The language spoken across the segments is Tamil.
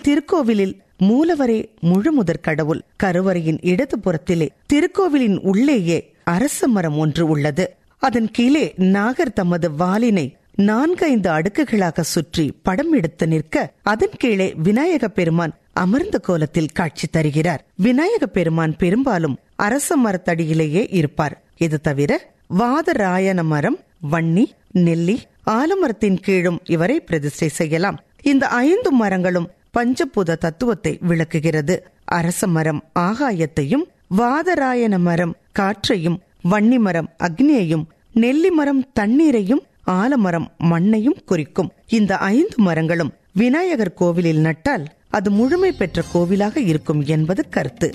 இத்திருக்கோவிலில் மூலவரே முழுமுதற் கடவுள் கருவறையின் இடது புறத்திலே திருக்கோவிலின் உள்ளேயே அரச மரம் ஒன்று உள்ளது அதன் கீழே நாகர் தமது வாளினை நான்கைந்து அடுக்குகளாக சுற்றி படம் எடுத்து நிற்க அதன் கீழே விநாயக பெருமான் அமர்ந்த கோலத்தில் காட்சி தருகிறார் விநாயக பெருமான் பெரும்பாலும் அரச மரத்தடியிலேயே இருப்பார் இது தவிர வாதராயன மரம் வன்னி நெல்லி ஆலமரத்தின் கீழும் இவரை பிரதிஷ்டை செய்யலாம் இந்த ஐந்து மரங்களும் பஞ்சபூத தத்துவத்தை விளக்குகிறது அரச மரம் ஆகாயத்தையும் வாதராயன மரம் காற்றையும் வன்னி மரம் அக்னியையும் நெல்லி மரம் தண்ணீரையும் ஆலமரம் மண்ணையும் குறிக்கும் இந்த ஐந்து மரங்களும் விநாயகர் கோவிலில் நட்டால் அது முழுமை பெற்ற கோவிலாக இருக்கும் என்பது கருத்து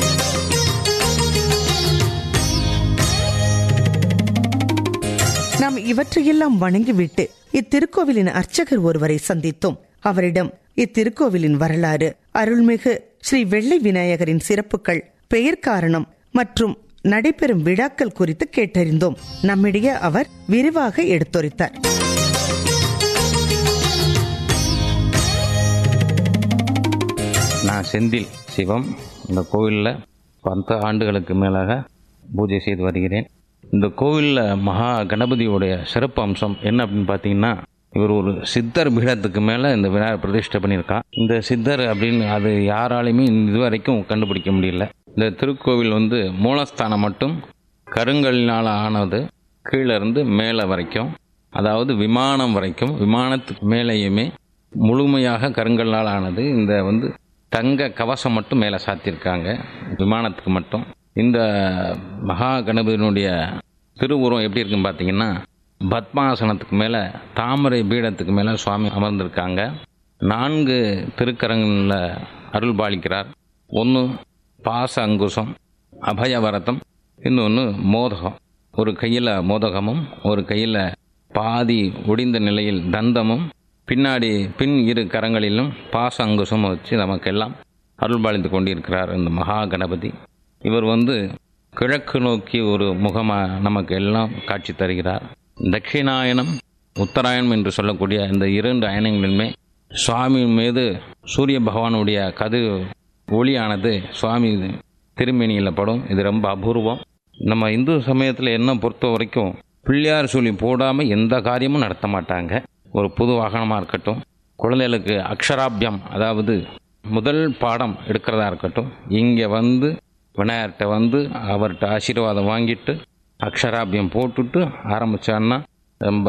நாம் இவற்றையெல்லாம் வணங்கிவிட்டு இத்திருக்கோவிலின் அர்ச்சகர் ஒருவரை சந்தித்தோம் அவரிடம் இத்திருக்கோவிலின் வரலாறு அருள்மிகு ஸ்ரீ வெள்ளை விநாயகரின் சிறப்புகள் பெயர் காரணம் மற்றும் நடைபெறும் விழாக்கள் குறித்து கேட்டறிந்தோம் நம்மிடையே அவர் விரிவாக எடுத்துரைத்தார் நான் செந்தில் சிவம் இந்த கோவிலில் பத்து ஆண்டுகளுக்கு மேலாக பூஜை செய்து வருகிறேன் இந்த கோவிலில் மகா கணபதியோடைய சிறப்பு அம்சம் என்ன அப்படின்னு பார்த்தீங்கன்னா இவர் ஒரு சித்தர் பீடத்துக்கு மேலே இந்த விநாயகர் பிரதிஷ்டை பண்ணியிருக்கான் இந்த சித்தர் அப்படின்னு அது யாராலையுமே இதுவரைக்கும் கண்டுபிடிக்க முடியல இந்த திருக்கோவில் வந்து மூலஸ்தானம் மட்டும் கருங்கல்லினால் ஆனது கீழே இருந்து மேலே வரைக்கும் அதாவது விமானம் வரைக்கும் விமானத்துக்கு மேலேயுமே முழுமையாக கருங்கல்லால் ஆனது இந்த வந்து தங்க கவசம் மட்டும் மேலே சாத்தியிருக்காங்க விமானத்துக்கு மட்டும் இந்த மகா கணபதியினுடைய திருவுருவம் எப்படி இருக்குன்னு பார்த்தீங்கன்னா பத்மாசனத்துக்கு மேலே தாமரை பீடத்துக்கு மேலே சுவாமி அமர்ந்திருக்காங்க நான்கு திருக்கரங்களில் அருள் பாலிக்கிறார் ஒன்று பாச அங்குசம் அபயவரதம் இன்னொன்று மோதகம் ஒரு கையில் மோதகமும் ஒரு கையில் பாதி ஒடிந்த நிலையில் தந்தமும் பின்னாடி பின் இரு கரங்களிலும் பாச அங்குசமும் வச்சு நமக்கெல்லாம் அருள்பாலித்து கொண்டிருக்கிறார் இந்த மகா கணபதி இவர் வந்து கிழக்கு நோக்கி ஒரு முகமாக நமக்கு எல்லாம் காட்சி தருகிறார் தட்சிணாயனம் உத்தராயணம் என்று சொல்லக்கூடிய இந்த இரண்டு அயனங்களிலுமே சுவாமி மீது சூரிய பகவானுடைய கது ஒளியானது சுவாமி திருமேனியில் படும் இது ரொம்ப அபூர்வம் நம்ம இந்து சமயத்தில் என்ன பொறுத்த வரைக்கும் பிள்ளையார் சொல்லி போடாமல் எந்த காரியமும் நடத்த மாட்டாங்க ஒரு புது வாகனமாக இருக்கட்டும் குழந்தைகளுக்கு அக்ஷராபியம் அதாவது முதல் பாடம் எடுக்கிறதா இருக்கட்டும் இங்கே வந்து விநாயகர்கிட்ட வந்து அவர்கிட்ட ஆசீர்வாதம் வாங்கிட்டு அக்ஷராபியம் போட்டுட்டு ஆரம்பித்தான்னா ரொம்ப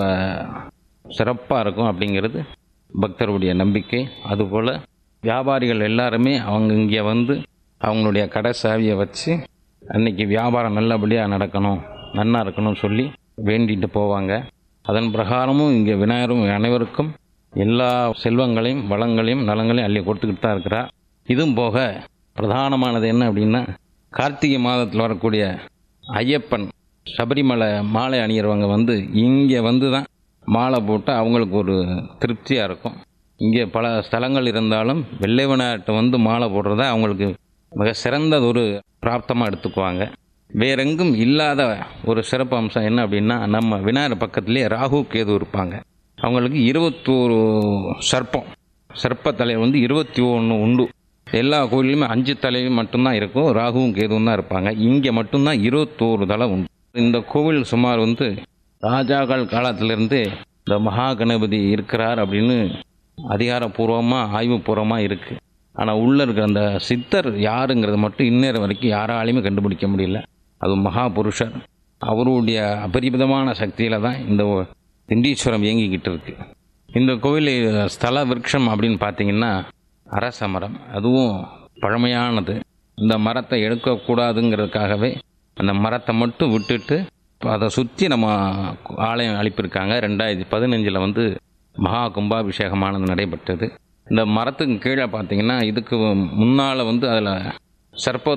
சிறப்பாக இருக்கும் அப்படிங்கிறது பக்தருடைய நம்பிக்கை அதுபோல் வியாபாரிகள் எல்லாருமே அவங்க இங்கே வந்து அவங்களுடைய கடை சாவியை வச்சு அன்னைக்கு வியாபாரம் நல்லபடியாக நடக்கணும் நன்னா இருக்கணும்னு சொல்லி வேண்டிட்டு போவாங்க அதன் பிரகாரமும் இங்கே விநாயகரும் அனைவருக்கும் எல்லா செல்வங்களையும் வளங்களையும் நலங்களையும் அள்ளி கொடுத்துக்கிட்டு தான் இருக்கிறார் இதுவும் போக பிரதானமானது என்ன அப்படின்னா கார்த்திகை மாதத்தில் வரக்கூடிய ஐயப்பன் சபரிமலை மாலை அணியிறவங்க வந்து இங்கே வந்து தான் மாலை போட்டு அவங்களுக்கு ஒரு திருப்தியாக இருக்கும் இங்கே பல ஸ்தலங்கள் இருந்தாலும் வெள்ளை விநாயகர்கிட்ட வந்து மாலை போடுறத அவங்களுக்கு மிக சிறந்தது ஒரு பிராப்தமாக எடுத்துக்குவாங்க வேறெங்கும் இல்லாத ஒரு சிறப்பு அம்சம் என்ன அப்படின்னா நம்ம விநாயகர் பக்கத்துலேயே ராகு கேது இருப்பாங்க அவங்களுக்கு இருபத்தோரு சர்ப்பம் சர்ப்ப தலை வந்து இருபத்தி ஒன்று உண்டு எல்லா கோயிலுமே அஞ்சு தலையும் மட்டும்தான் இருக்கும் ராகுவும் கேதுவும் தான் இருப்பாங்க இங்கே மட்டும்தான் இருபத்தோரு தலை உண்டு இந்த கோவில் சுமார் வந்து ராஜாக்கள் காலத்திலிருந்து இந்த மகா கணபதி இருக்கிறார் அப்படின்னு அதிகாரப்பூர்வமாக ஆய்வுபூர்வமாக இருக்குது ஆனால் உள்ளே இருக்கிற அந்த சித்தர் யாருங்கிறது மட்டும் இந்நேரம் வரைக்கும் யாராலையுமே கண்டுபிடிக்க முடியல அது மகா புருஷர் அவருடைய அபரிமிதமான சக்தியில் தான் இந்த திண்டீஸ்வரம் இயங்கிக்கிட்டு இருக்கு இந்த கோவில் ஸ்தல விருட்சம் அப்படின்னு பார்த்தீங்கன்னா அரச மரம் அதுவும் பழமையானது இந்த மரத்தை எடுக்கக்கூடாதுங்கிறதுக்காகவே அந்த மரத்தை மட்டும் விட்டுட்டு அதை சுற்றி நம்ம ஆலயம் அனுப்பியிருக்காங்க ரெண்டாயிரத்தி பதினஞ்சில் வந்து மகா கும்பாபிஷேகமானது நடைபெற்றது இந்த மரத்துக்கு கீழே பார்த்தீங்கன்னா இதுக்கு முன்னால் வந்து அதில் சர்ப்ப